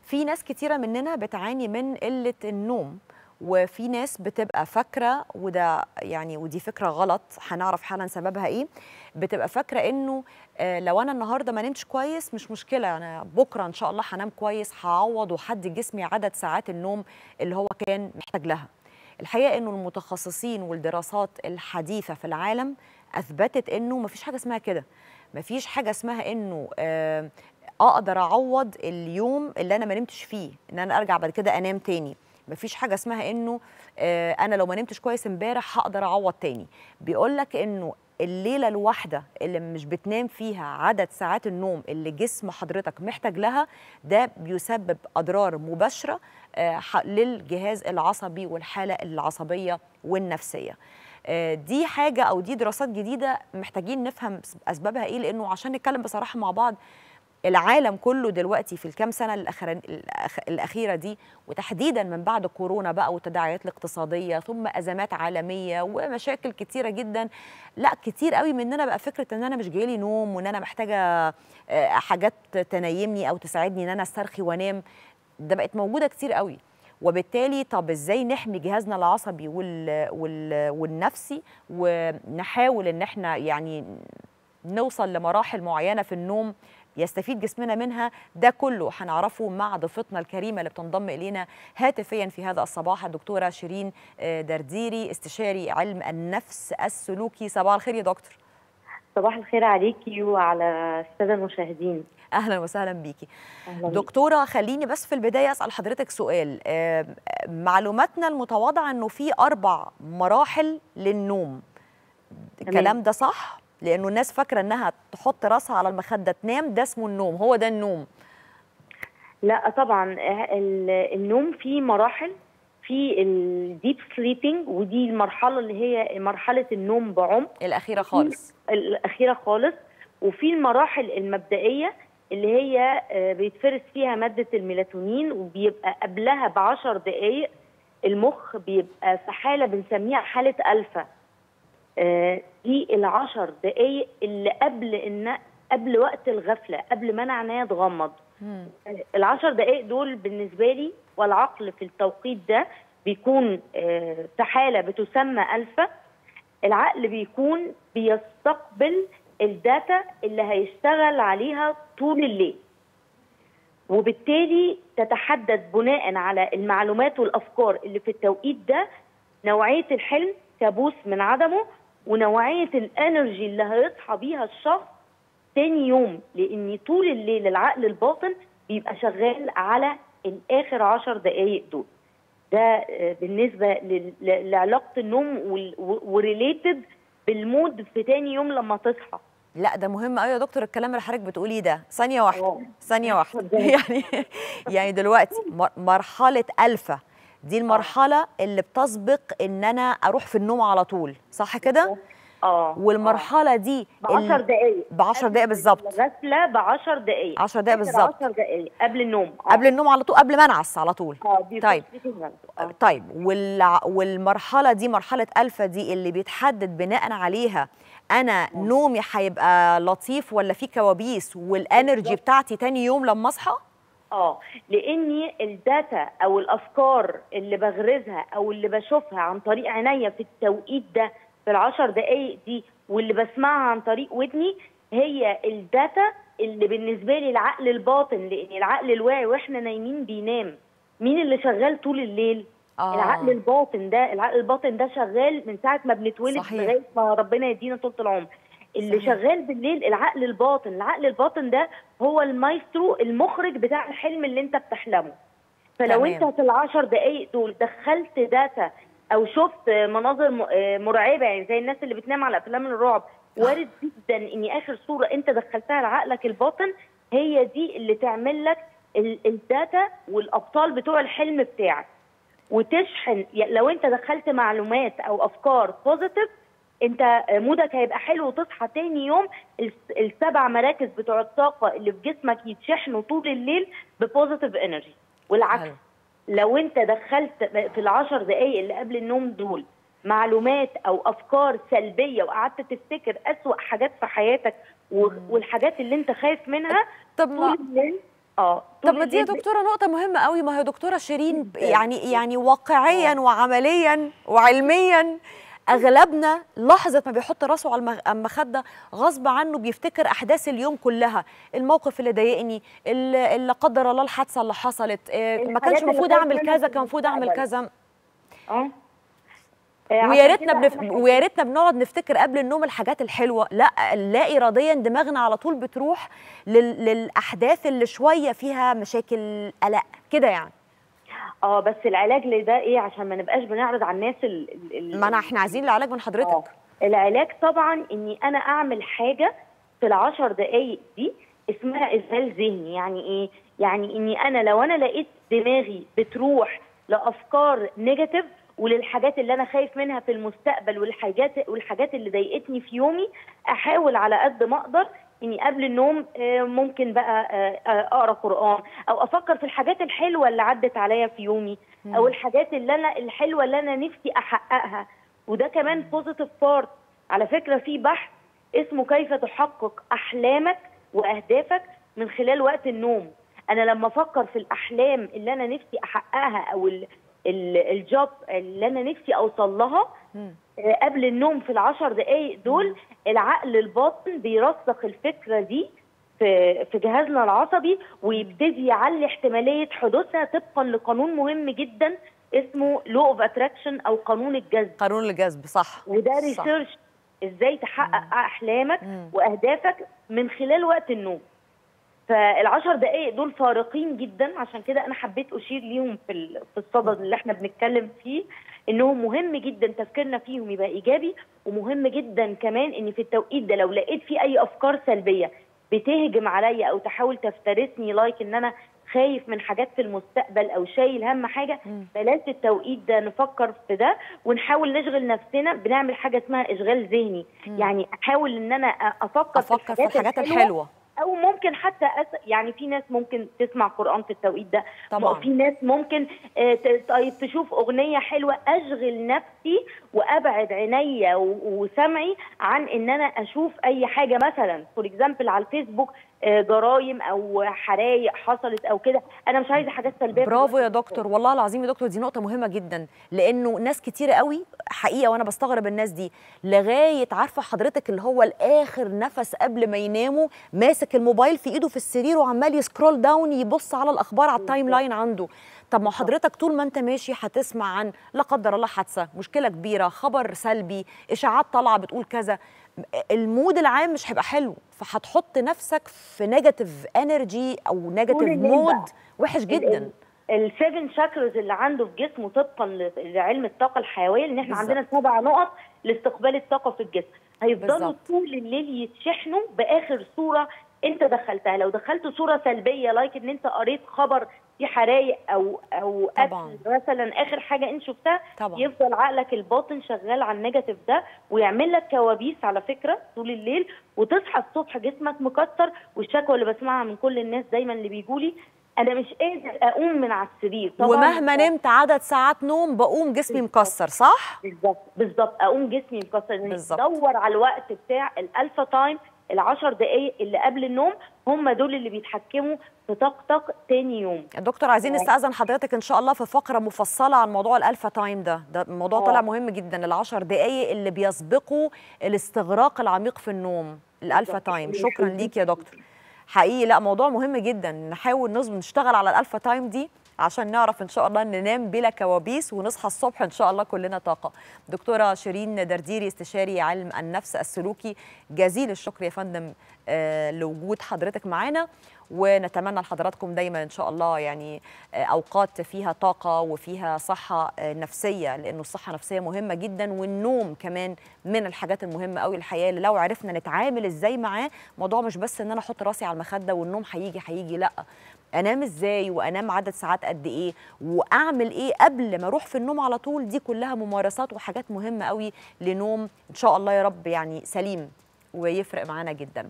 في ناس كتيره مننا بتعاني من قله النوم وفي ناس بتبقى فاكره وده يعني ودي فكره غلط هنعرف حالا سببها ايه بتبقى فاكره انه آه، لو انا النهارده ما نمتش كويس مش مشكله انا بكره ان شاء الله هنام كويس هعوض وحدي جسمي عدد ساعات النوم اللي هو كان محتاج لها الحقيقه انه المتخصصين والدراسات الحديثه في العالم اثبتت انه ما فيش حاجه اسمها كده ما فيش حاجه اسمها انه آه، اقدر اعوض اليوم اللي انا ما نمتش فيه ان انا ارجع بعد كده انام تاني مفيش حاجه اسمها انه آه، انا لو ما نمتش كويس امبارح هقدر اعوض تاني بيقول لك انه الليله الواحده اللي مش بتنام فيها عدد ساعات النوم اللي جسم حضرتك محتاج لها ده بيسبب اضرار مباشره آه، ح- للجهاز العصبي والحاله العصبيه والنفسيه آه، دي حاجه او دي دراسات جديده محتاجين نفهم اسبابها ايه لانه عشان نتكلم بصراحه مع بعض العالم كله دلوقتي في الكام سنه الأخران- الأخ- الاخيره دي وتحديدا من بعد كورونا بقى والتداعيات الاقتصاديه ثم ازمات عالميه ومشاكل كتيره جدا لا كتير قوي مننا بقى فكره ان انا مش جايلي نوم وان انا محتاجه آه، حاجات تنيمني او تساعدني ان انا استرخي وانام ده بقت موجوده كتير قوي وبالتالي طب ازاي نحمي جهازنا العصبي وال وال والنفسي ونحاول ان احنا يعني نوصل لمراحل معينه في النوم يستفيد جسمنا منها ده كله هنعرفه مع ضيفتنا الكريمه اللي بتنضم الينا هاتفيا في هذا الصباح الدكتوره شيرين آه، درديري استشاري علم النفس السلوكي صباح الخير يا دكتور صباح الخير عليكي وعلى الساده المشاهدين اهلا وسهلا بيكي أهلاً بيك. دكتوره خليني بس في البدايه اسال حضرتك سؤال آه، معلوماتنا المتواضعه انه في اربع مراحل للنوم الكلام ده صح لانه الناس فاكره انها تحط راسها على المخده تنام ده اسمه النوم هو ده النوم لا طبعا ال- النوم فيه مراحل في الديب سليبنج ودي المرحله اللي هي مرحله النوم بعمق الاخيره خالص الاخيره خالص وفي المراحل المبدئيه اللي هي آه، بيتفرز فيها ماده الميلاتونين وبيبقى قبلها بعشر دقائق المخ بيبقى في حاله بنسميها حاله الفا آه، دي العشر دقائق اللي قبل ان قبل وقت الغفله قبل ما انا عينيا تغمض مم. العشر دقائق دول بالنسبة لي والعقل في التوقيت ده بيكون آه، في حالة بتسمى ألفا العقل بيكون بيستقبل الداتا اللي هيشتغل عليها طول الليل وبالتالي تتحدد بناء على المعلومات والأفكار اللي في التوقيت ده نوعية الحلم كابوس من عدمه ونوعية الانرجي اللي هيصحى بيها الشخص تاني يوم لان طول الليل العقل الباطن بيبقى شغال على الاخر عشر دقايق دول ده آه، بالنسبه لل- ل- لعلاقه النوم وريليتد بالمود في تاني يوم لما تصحى لا ده مهم قوي يا دكتور الكلام اللي حضرتك بتقوليه ده ثانيه واحده آه. ثانيه واحده اتفضلي. يعني يعني دلوقتي مر- مرحله الفا دي المرحله اللي بتسبق ان انا اروح في النوم على طول صح كده اه والمرحله دي ب 10 دقايق ب 10 دقائق بالظبط الغسله ب 10 دقائق 10 دقائق بالظبط 10 دقائق قبل النوم آه. قبل النوم على طول قبل ما انعس على طول اه بيخش طيب. في الغسل. آه. طيب والع... والمرحله دي مرحله الفا دي اللي بيتحدد بناء عليها انا نومي هيبقى لطيف ولا في كوابيس والانرجي بتاعتي تاني يوم لما اصحى اه لاني الداتا او الافكار اللي بغرزها او اللي بشوفها عن طريق عينيا في التوقيت ده في العشر دقايق دي واللي بسمعها عن طريق ودني هي الداتا اللي بالنسبه لي العقل الباطن لان العقل الواعي واحنا نايمين بينام مين اللي شغال طول الليل آه. العقل الباطن ده العقل الباطن ده شغال من ساعه ما بنتولد صحيح. لغايه ما ربنا يدينا طول العمر اللي صحيح. شغال بالليل العقل الباطن العقل الباطن ده هو المايسترو المخرج بتاع الحلم اللي انت بتحلمه فلو تمام. انت في العشر دقايق دول دخلت داتا او شفت مناظر م- آه مرعبه يعني زي الناس اللي بتنام على افلام الرعب وارد جدا ان اخر صوره انت دخلتها لعقلك الباطن هي دي اللي تعمل لك ال- الداتا والابطال بتوع الحلم بتاعك وتشحن يعني لو انت دخلت معلومات او افكار بوزيتيف انت مودك هيبقى حلو وتصحى تاني يوم الس- السبع مراكز بتوع الطاقه اللي في جسمك يتشحنوا طول الليل ببوزيتيف انرجي والعكس حلو. لو انت دخلت في العشر دقايق اللي قبل النوم دول معلومات او افكار سلبيه وقعدت تفتكر اسوأ حاجات في حياتك و- والحاجات اللي انت خايف منها طب طول ما الليل اه طب ما دي يا دكتوره نقطه مهمه قوي ما هي دكتوره شيرين يعني يعني واقعيا وعمليا وعلميا اغلبنا لحظه ما بيحط راسه على المخده غصب عنه بيفتكر احداث اليوم كلها الموقف اللي ضايقني اللي قدر الله الحادثه اللي حصلت ما كانش المفروض اعمل كذا كان المفروض اعمل كذا اه ويا ريتنا بنف... ويا ريتنا بنقعد نفتكر قبل النوم الحاجات الحلوه لا لا اراديا دماغنا على طول بتروح لل... للاحداث اللي شويه فيها مشاكل قلق كده يعني اه بس العلاج لده ايه عشان ما نبقاش بنعرض على الناس ال... ال... ما انا احنا عايزين العلاج من حضرتك آه. العلاج طبعا اني انا اعمل حاجه في العشر دقائق دي اسمها اذهال ذهني يعني ايه يعني اني انا لو انا لقيت دماغي بتروح لافكار نيجاتيف وللحاجات اللي انا خايف منها في المستقبل والحاجات والحاجات اللي ضايقتني في يومي احاول على قد ما اقدر اني قبل النوم ممكن بقى اقرا قران او افكر في الحاجات الحلوه اللي عدت عليا في يومي او الحاجات اللي انا الحلوه اللي انا نفسي احققها وده كمان بوزيتيف بارت على فكره في بحث اسمه كيف تحقق احلامك واهدافك من خلال وقت النوم انا لما افكر في الاحلام اللي انا نفسي احققها او الجوب اللي انا نفسي اوصل لها قبل النوم في العشر دقايق دول العقل الباطن بيرسخ الفكره دي في في جهازنا العصبي ويبتدي يعلي احتماليه حدوثها طبقا لقانون مهم جدا اسمه لو اوف اتراكشن او قانون الجذب قانون الجذب صح وده ريسيرش ازاي تحقق مم. احلامك مم. واهدافك من خلال وقت النوم فالعشر دقائق دول فارقين جدا عشان كده انا حبيت اشير ليهم في في الصدد اللي احنا بنتكلم فيه انهم مهم جدا تفكيرنا فيهم يبقى ايجابي ومهم جدا كمان ان في التوقيت ده لو لقيت فيه اي افكار سلبيه بتهجم عليا او تحاول تفترسني لايك ان انا خايف من حاجات في المستقبل او شايل هم حاجه بلاش التوقيت ده نفكر في ده ونحاول نشغل نفسنا بنعمل حاجه اسمها اشغال ذهني يعني احاول ان انا افكر, أفكر في الحاجات الحلوه, الحلوة. او ممكن حتى أس... يعني في ناس ممكن تسمع قران في التوقيت ده طبعا في ناس ممكن طيب تشوف اغنيه حلوه اشغل نفسي وابعد عينيا وسمعي عن ان انا اشوف اي حاجه مثلا فور اكزامبل على الفيسبوك جرايم او حرايق حصلت او كده انا مش عايزه حاجات سلبيه برافو يا دكتور والله العظيم يا دكتور دي نقطه مهمه جدا لانه ناس كتير قوي حقيقه وانا بستغرب الناس دي لغايه عارفه حضرتك اللي هو الاخر نفس قبل ما يناموا ماسك الموبايل في ايده في السرير وعمال يسكرول داون يبص على الاخبار على التايم لاين عنده طب ما حضرتك طول ما انت ماشي هتسمع عن لا قدر الله حادثه مشكله كبيره خبر سلبي اشاعات طالعه بتقول كذا المود العام مش هيبقى حلو فهتحط نفسك في نيجاتيف انرجي او نيجاتيف مود وحش جدا السيفن شاكرز اللي عنده في جسمه طبقا لعلم الطاقه الحيويه ان احنا بالزبط. عندنا سبع نقط لاستقبال الطاقه في الجسم هيفضلوا بالزبط. طول الليل يتشحنوا باخر صوره انت دخلتها لو دخلت صوره سلبيه لايك ان انت قريت خبر في حرايق او او طبعا. مثلا اخر حاجه انت شفتها طبعا. يفضل عقلك الباطن شغال على النيجاتيف ده ويعمل لك كوابيس على فكره طول الليل وتصحى الصبح جسمك مكسر والشكوى اللي بسمعها من كل الناس دايما اللي بيجوا لي انا مش قادر اقوم من على السرير طبعا ومهما نمت عدد ساعات نوم بقوم جسمي مكسر صح بالظبط بالظبط اقوم جسمي مكسر بالظبط دور على الوقت بتاع الالفا تايم العشر دقايق اللي قبل النوم هم دول اللي بيتحكموا في طاقتك تاني يوم يا دكتور عايزين نستأذن حضرتك ان شاء الله في فقره مفصله عن موضوع الالفا تايم ده ده موضوع طلع مهم جدا العشر دقايق اللي بيسبقوا الاستغراق العميق في النوم الالفا تايم شكرا ليك يا دكتور حقيقي لا موضوع مهم جدا نحاول نظبط نشتغل على الالفا تايم دي عشان نعرف ان شاء الله ننام بلا كوابيس ونصحى الصبح ان شاء الله كلنا طاقه دكتوره شيرين درديري استشاري علم النفس السلوكي جزيل الشكر يا فندم آه لوجود حضرتك معانا ونتمنى لحضراتكم دايما ان شاء الله يعني اوقات فيها طاقه وفيها صحه نفسيه لانه الصحه النفسيه مهمه جدا والنوم كمان من الحاجات المهمه قوي الحياه اللي لو عرفنا نتعامل ازاي معاه موضوع مش بس ان انا احط راسي على المخده والنوم هيجي هيجي لا انام ازاي وانام عدد ساعات قد ايه واعمل ايه قبل ما اروح في النوم على طول دي كلها ممارسات وحاجات مهمه قوي لنوم ان شاء الله يا رب يعني سليم ويفرق معانا جدا